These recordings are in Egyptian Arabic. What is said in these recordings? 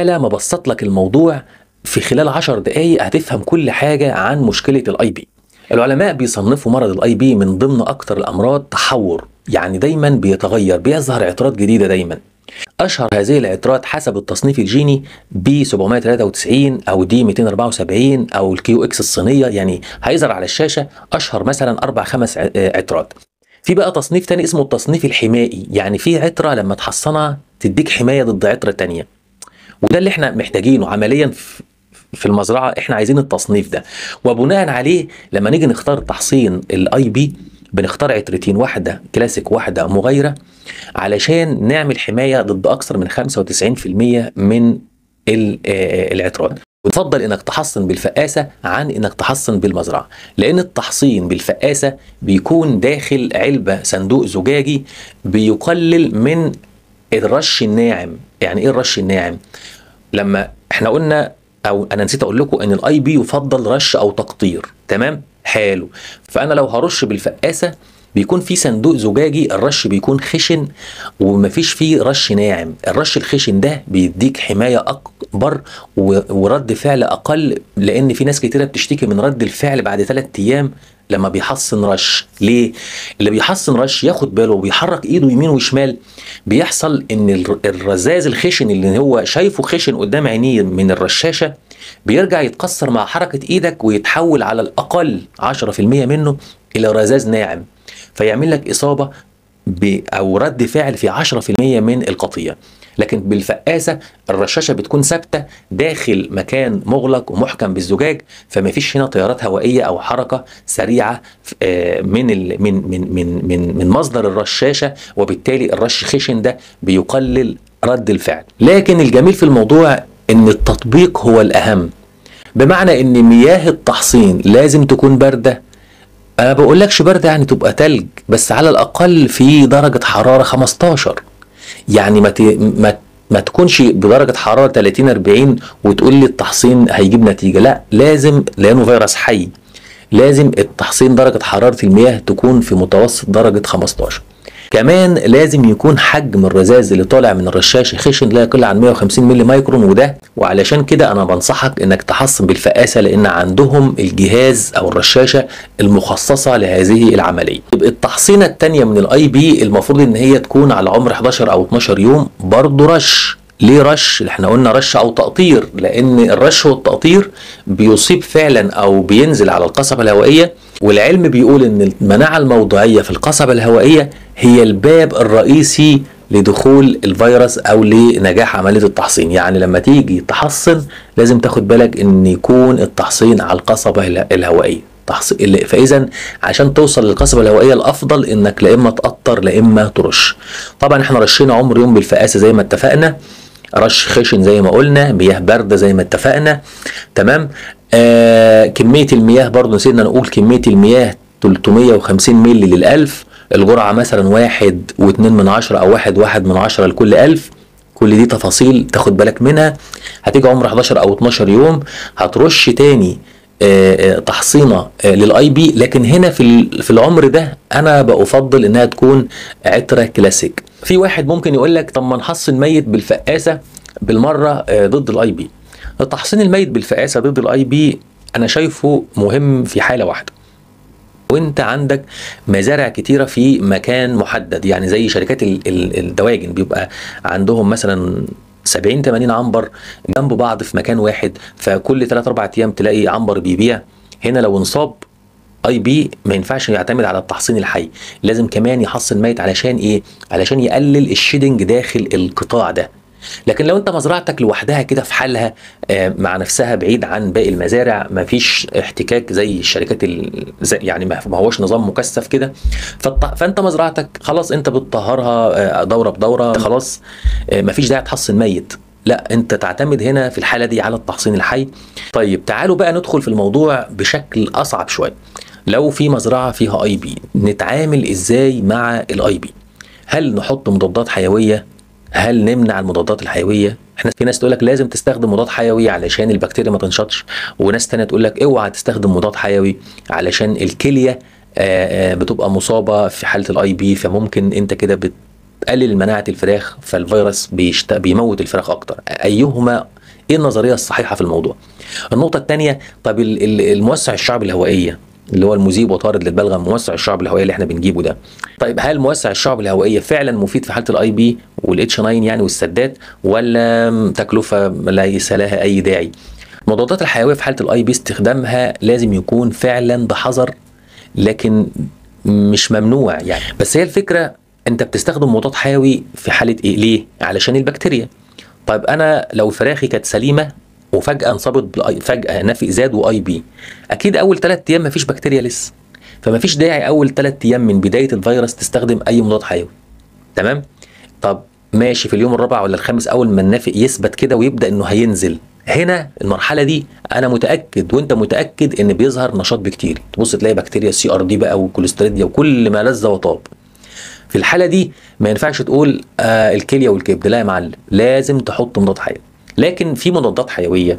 تعالى مبسط لك الموضوع في خلال عشر دقايق هتفهم كل حاجة عن مشكلة الاي بي العلماء بيصنفوا مرض الاي بي من ضمن اكتر الامراض تحور يعني دايما بيتغير بيظهر عطرات جديدة دايما اشهر هذه العطرات حسب التصنيف الجيني ب 793 او دي 274 او الكيو اكس الصينيه يعني هيظهر على الشاشه اشهر مثلا اربع خمس ع- آه، عطرات في بقى تصنيف تاني اسمه التصنيف الحمائي يعني في عطره لما تحصنها تديك حمايه ضد عطره تانية وده اللي احنا محتاجينه عمليا في في المزرعه احنا عايزين التصنيف ده وبناء عليه لما نيجي نختار تحصين الاي بي بنختار عطرتين واحده كلاسيك واحده مغايره علشان نعمل حمايه ضد اكثر من 95% من ال- آه، العطرات وتفضل انك تحصن بالفقاسه عن انك تحصن بالمزرعه لان التحصين بالفقاسه بيكون داخل علبه صندوق زجاجي بيقلل من الرش الناعم يعني ايه الرش الناعم لما احنا قلنا او انا نسيت اقول لكم ان الاي بي يفضل رش او تقطير تمام حلو فانا لو هرش بالفقاسه بيكون في صندوق زجاجي الرش بيكون خشن ومفيش فيه رش ناعم الرش الخشن ده بيديك حمايه اكبر و- ورد فعل اقل لان في ناس كتيره بتشتكي من رد الفعل بعد ثلاثة ايام لما بيحصن رش ليه اللي بيحصن رش ياخد باله وبيحرك ايده يمين وشمال بيحصل ان الر- الرذاذ الخشن اللي هو شايفه خشن قدام عينيه من الرشاشه بيرجع يتكسر مع حركه ايدك ويتحول على الاقل 10% منه الى رذاذ ناعم فيعمل لك اصابه ب او رد فعل في 10% من القطيع لكن بالفقاسه الرشاشه بتكون ثابته داخل مكان مغلق ومحكم بالزجاج فما فيش هنا تيارات هوائيه او حركه سريعه آه، من ال- من من من من من مصدر الرشاشه وبالتالي الرش خشن ده بيقلل رد الفعل لكن الجميل في الموضوع ان التطبيق هو الاهم بمعنى ان مياه التحصين لازم تكون بارده انا بقولكش برد يعني تبقى تلج بس على الاقل في درجه حراره 15 يعني ما ت... ما ما تكونش بدرجه حراره 30 40 وتقول لي التحصين هيجيب نتيجه لا لازم لانه فيروس حي لازم التحصين درجه حراره المياه تكون في متوسط درجه 15 كمان لازم يكون حجم الرذاذ اللي طالع من الرشاش خشن لا يقل عن 150 ملي مايكرون وده وعلشان كده انا بنصحك انك تحصن بالفقاسه لان عندهم الجهاز او الرشاشه المخصصه لهذه العمليه. يبقى التحصينه الثانيه من الاي بي المفروض ان هي تكون على عمر 11 او 12 يوم برضه رش ليه رش؟ احنا قلنا رش او تقطير لان الرش والتقطير بيصيب فعلا او بينزل على القصبه الهوائيه والعلم بيقول ان المناعه الموضعيه في القصبه الهوائيه هي الباب الرئيسي لدخول الفيروس او لنجاح عمليه التحصين يعني لما تيجي تحصن لازم تاخد بالك ان يكون التحصين على القصبه اله- الهوائيه تحص- ال- فاذا عشان توصل للقصبه الهوائيه الافضل انك لا اما تقطر لا اما ترش طبعا احنا رشينا عمر يوم بالفقاسه زي ما اتفقنا رش خشن زي ما قلنا مياه بارده زي ما اتفقنا تمام آه كميه المياه برضو نسينا نقول كميه المياه 350 مللي للألف الجرعة مثلا واحد واتنين من عشرة أو واحد واحد من عشرة لكل ألف كل دي تفاصيل تاخد بالك منها هتيجي عمر 11 أو 12 يوم هترش تاني آه، آه، تحصينه آه، للاي بي لكن هنا في ال- في العمر ده انا بفضل انها تكون عطره كلاسيك في واحد ممكن يقول لك طب ما نحصن ميت بالفقاسه بالمره آه، ضد الاي بي تحصين الميت بالفقاسه ضد الاي بي انا شايفه مهم في حاله واحده وانت عندك مزارع كتيره في مكان محدد يعني زي شركات ال- ال- الدواجن بيبقى عندهم مثلا 70 80 عنبر جنب بعض في مكان واحد فكل 3 4 ايام تلاقي عنبر بيبيع هنا لو انصاب اي بي ما ينفعش يعتمد على التحصين الحي لازم كمان يحصن ميت علشان ايه علشان يقلل الشيدنج داخل القطاع ده لكن لو انت مزرعتك لوحدها كده في حالها آه، مع نفسها بعيد عن باقي المزارع ما فيش احتكاك زي الشركات ال... زي يعني ما ما هوش نظام مكثف كده فالط... فانت مزرعتك خلاص انت بتطهرها آه، دوره بدوره خلاص آه، ما فيش داعي تحصن ميت لا انت تعتمد هنا في الحاله دي على التحصين الحي طيب تعالوا بقى ندخل في الموضوع بشكل اصعب شويه لو في مزرعه فيها اي بي نتعامل ازاي مع الاي بي هل نحط مضادات حيويه هل نمنع المضادات الحيويه احنا في ناس تقول لك لازم تستخدم مضاد حيوي علشان البكتيريا ما تنشطش وناس تانية تقول لك اوعى تستخدم مضاد حيوي علشان الكليه آه، آه، بتبقى مصابه في حاله الاي بي فممكن انت كده بت بتقلل مناعه الفراخ فالفيروس بيشت... بيموت الفراخ اكتر ايهما ايه النظريه الصحيحه في الموضوع النقطه الثانيه طب ال- ال- الموسع الشعب الهوائيه اللي هو المذيب وطارد للبلغم موسع الشعب الهوائيه اللي احنا بنجيبه ده طيب هل موسع الشعب الهوائيه فعلا مفيد في حاله الاي بي والاتش 9 يعني والسدات ولا تكلفه ليس لها اي داعي المضادات الحيويه في حاله الاي بي استخدامها لازم يكون فعلا بحذر لكن مش ممنوع يعني بس هي الفكره انت بتستخدم مضاد حيوي في حاله ايه ليه علشان البكتيريا طيب انا لو فراخي كانت سليمه وفجاه انصابت بالآي فجاه نفق زاد واي بي اكيد اول ثلاث ايام مفيش بكتيريا لسه فمفيش داعي اول ثلاث ايام من بدايه الفيروس تستخدم اي مضاد حيوي تمام طب ماشي في اليوم الرابع ولا الخامس اول ما النافق يثبت كده ويبدا انه هينزل هنا المرحله دي انا متاكد وانت متاكد ان بيظهر نشاط بكتيري تبص تلاقي بكتيريا سي ار دي بقى وكوليستريديا وكل ما لذ وطاب في الحاله دي ما ينفعش تقول آه الكليه والكبد لا يا معلم لازم تحط مضاد حيوي لكن في مضادات حيويه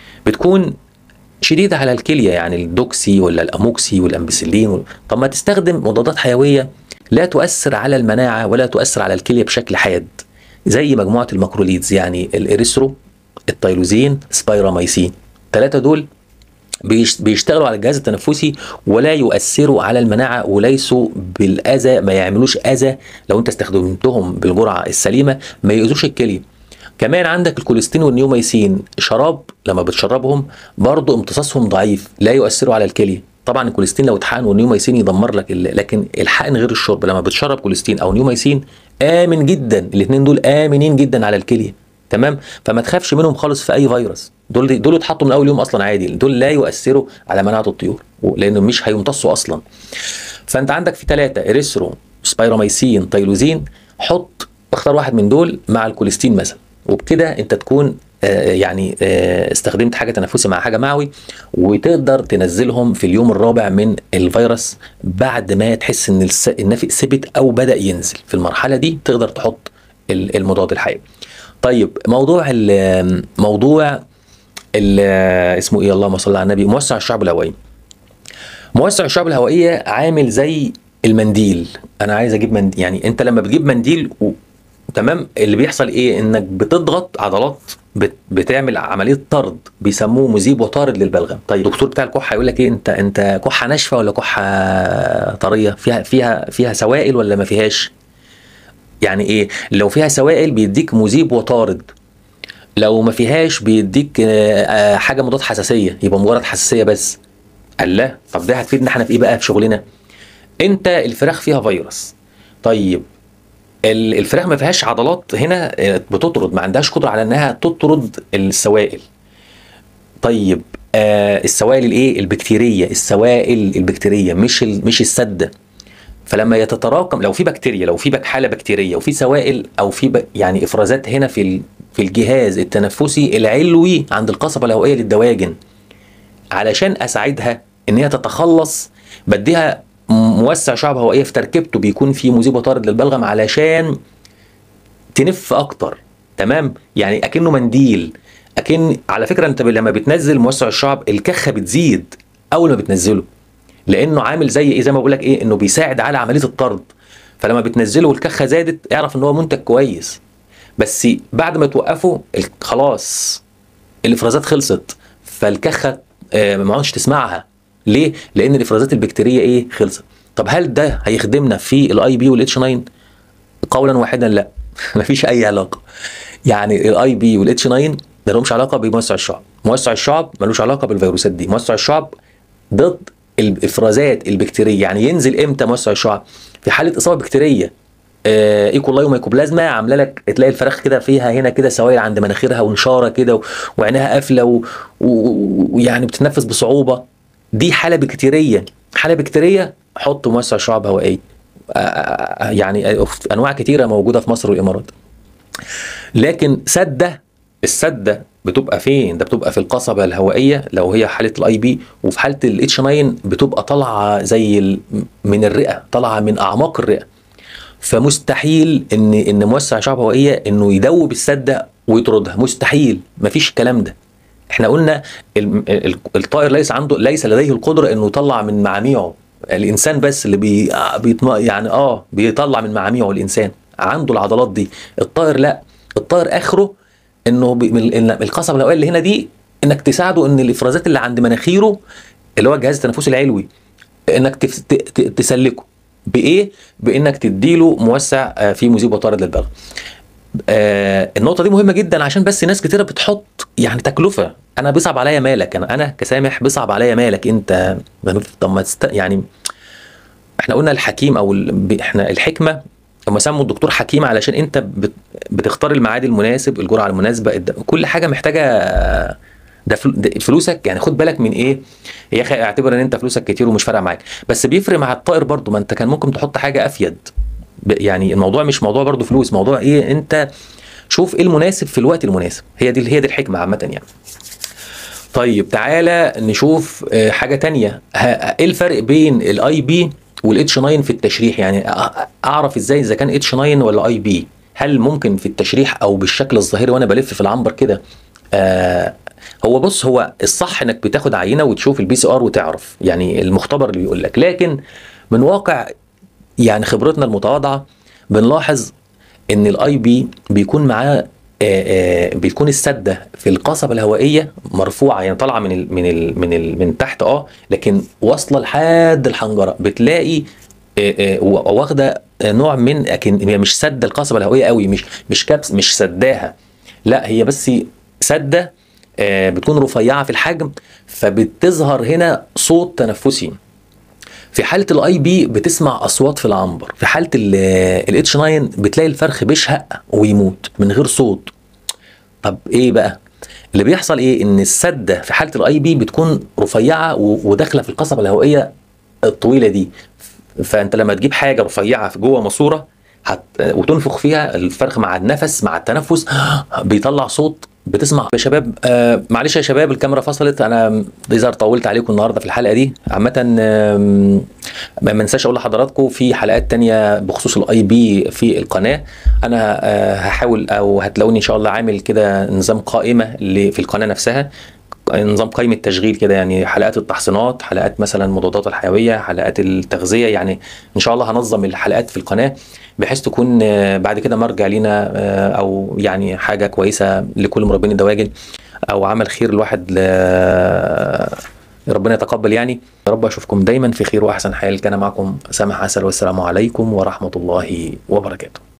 بتكون شديده على الكليه يعني الدوكسي ولا الاموكسي والامبسلين وال... طب ما تستخدم مضادات حيويه لا تؤثر على المناعه ولا تؤثر على الكليه بشكل حاد زي مجموعه الماكروليدز يعني الاريثرو التيروزين سبايراميسين الثلاثه دول بيش- بيشتغلوا على الجهاز التنفسي ولا يؤثروا على المناعه وليسوا بالاذى ما يعملوش اذى لو انت استخدمتهم بالجرعه السليمه ما يؤذوش الكليه كمان عندك الكوليستين والنيوميسين شراب لما بتشربهم برضو امتصاصهم ضعيف لا يؤثروا على الكليه طبعا الكوليستين لو اتحقن والنيوميسين يدمر لك ال- لكن الحقن غير الشرب لما بتشرب كوليستين او نيوميسين امن جدا الاثنين دول امنين جدا على الكليه تمام فما تخافش منهم خالص في اي فيروس دول دول اتحطوا من اول يوم اصلا عادي دول لا يؤثروا على مناعه الطيور لانه مش هيمتصوا اصلا فانت عندك في ثلاثه اريثرو سبايروميسين تيلوزين حط اختار واحد من دول مع الكوليستين مثلا وبكده انت تكون آه، يعني آه، استخدمت حاجه تنفسي مع حاجه معوي وتقدر تنزلهم في اليوم الرابع من الفيروس بعد ما تحس ان الس- النافق ثبت او بدا ينزل في المرحله دي تقدر تحط ال- المضاد الحيوي طيب موضوع ال- موضوع ال- اسمه ايه اللهم صل على النبي موسع الشعب الهوائي موسع الشعب الهوائيه عامل زي المنديل انا عايز اجيب منديل يعني انت لما بتجيب منديل و... تمام اللي بيحصل ايه انك بتضغط عضلات بت... بتعمل عمليه طرد بيسموه مذيب وطارد للبلغم طيب الدكتور بتاع الكحه هيقول لك ايه انت انت كحه ناشفه ولا كحه طريه فيها فيها فيها سوائل ولا ما فيهاش يعني ايه لو فيها سوائل بيديك مذيب وطارد لو ما فيهاش بيديك آه، آه، حاجه مضاد حساسيه يبقى مجرد حساسيه بس قال لا طب ده هتفيدنا احنا في ايه بقى في شغلنا انت الفراخ فيها فيروس طيب ال- الفراخ ما فيهاش عضلات هنا آه، بتطرد ما عندهاش قدره على انها تطرد السوائل طيب آه السوائل الايه البكتيريه السوائل البكتيريه مش ال- مش السده فلما يتتراكم لو في بكتيريا لو في بك- حاله بكتيريه وفي سوائل او في ب- يعني افرازات هنا في ال- في الجهاز التنفسي العلوي عند القصبه الهوائيه للدواجن علشان اساعدها ان هي تتخلص بديها موسع شعب هوائيه في تركيبته بيكون فيه مذيب وطارد للبلغم علشان تنف اكتر تمام يعني اكنه منديل اكن على فكره انت لما بتنزل موسع الشعب الكخه بتزيد اول ما بتنزله لانه عامل زي ايه زي ما بقول لك ايه انه بيساعد على عمليه الطرد فلما بتنزله والكخه زادت اعرف ان هو منتج كويس بس بعد ما توقفه ال- خلاص الافرازات خلصت فالكخه آه، ما عادش تسمعها ليه؟ لان الافرازات البكتيريه ايه؟ خلصت طب هل ده هيخدمنا في الاي بي والاتش 9 قولا واحدا لا مفيش اي علاقه يعني الاي بي والاتش 9 ما لهمش علاقه بموسع الشعب موسع الشعب ملوش علاقه بالفيروسات دي موسع الشعب ضد الافرازات البكتيريه يعني ينزل امتى موسع الشعب في حاله اصابه بكتيريه آه، ايكولاي وميكوبلازما عامله لك تلاقي الفراخ كده فيها هنا كده سوائل عند مناخيرها ونشاره كده و- وعينها قافله و- و- ويعني بتتنفس بصعوبه دي حاله بكتيريه حاله بكتيريه حط موسع شعب هوائي آه، آه، يعني انواع كتيره موجوده في مصر والامارات لكن سده السده بتبقى فين ده بتبقى في القصبه الهوائيه لو هي حاله الاي بي وفي حاله الاتش 9 بتبقى طالعه زي ال- من الرئه طالعه من اعماق الرئه فمستحيل ان ان موسع شعب هوائيه انه يدوب السده ويطردها مستحيل مفيش الكلام ده احنا قلنا ال- ال- الطائر ليس عنده ليس لديه القدره انه يطلع من معاميعه الانسان بس اللي بي بيطم- يعني اه بيطلع من معاميعه الانسان عنده العضلات دي الطائر لا الطائر اخره انه بي- من- إن القصبه الهوائيه اللي هنا دي انك تساعده ان الافرازات اللي عند مناخيره اللي هو الجهاز التنفسي العلوي انك تف- ت- ت- تسلكه بايه بانك تديله موسع آه، فيه مذيب وطارد للبلغم آه النقطة دي مهمة جدا عشان بس ناس كتيرة بتحط يعني تكلفة أنا بيصعب عليا مالك أنا أنا كسامح بيصعب عليا مالك أنت طب ما تست... يعني احنا قلنا الحكيم أو ال... ب- احنا الحكمة هم سموا الدكتور حكيم علشان أنت بت... بتختار الميعاد المناسب الجرعة المناسبة الد- كل حاجة محتاجة ده, فل... ده فلوسك يعني خد بالك من ايه يا اخي اعتبر ان انت فلوسك كتير ومش فارقه معاك بس بيفرق مع الطائر برضو ما انت كان ممكن تحط حاجه افيد ب- يعني الموضوع مش موضوع برضو فلوس موضوع ايه انت شوف ايه المناسب في الوقت المناسب هي دي هي دي الحكمه عامه يعني طيب تعالى نشوف آه، حاجه تانية ه- ايه الفرق بين الاي بي والاتش 9 في التشريح يعني أ- اعرف ازاي اذا كان اتش 9 ولا اي بي هل ممكن في التشريح او بالشكل الظاهري وانا بلف في العنبر كده آه هو بص هو الصح انك بتاخد عينه وتشوف البي سي ار وتعرف يعني المختبر اللي بيقول لك لكن من واقع يعني خبرتنا المتواضعه بنلاحظ ان الاي بي بيكون معاه آه، آه، بتكون السده في القصبه الهوائيه مرفوعه يعني طالعه من ال من ال من ال من تحت اه لكن واصله لحد الحنجره بتلاقي آه، آه، واخده آه، نوع من لكن هي مش سده القصبه الهوائيه قوي مش مش كبس مش سداها لا هي بس سده آه، بتكون رفيعه في الحجم فبتظهر هنا صوت تنفسي في حاله الاي بي بتسمع اصوات في العنبر في حاله الاتش 9 بتلاقي الفرخ بيشهق ويموت من غير صوت طب ايه بقى اللي بيحصل ايه ان السده في حاله الاي بي بتكون رفيعه و- وداخله في القصبه الهوائيه الطويله دي فانت لما تجيب حاجه رفيعه في جوه ماسوره هت... وتنفخ فيها الفرخ مع النفس مع التنفس بيطلع صوت بتسمع يا شباب آه معلش يا شباب الكاميرا فصلت انا بيظهر طولت عليكم النهارده في الحلقه دي عامه آم، ما منساش اقول لحضراتكم في حلقات تانية بخصوص الاي بي في القناه انا آه هحاول او هتلاقوني ان شاء الله عامل كده نظام قائمه ل- في القناه نفسها نظام قائمة تشغيل كده يعني حلقات التحصينات حلقات مثلا المضادات الحيوية حلقات التغذية يعني إن شاء الله هنظم الحلقات في القناة بحيث تكون آه، بعد كده مرجع لينا آه، أو يعني حاجة كويسة لكل مربين الدواجن أو عمل خير الواحد ل... ربنا يتقبل يعني يا رب أشوفكم دايما في خير وأحسن حال كان معكم سامح عسل والسلام عليكم ورحمة الله وبركاته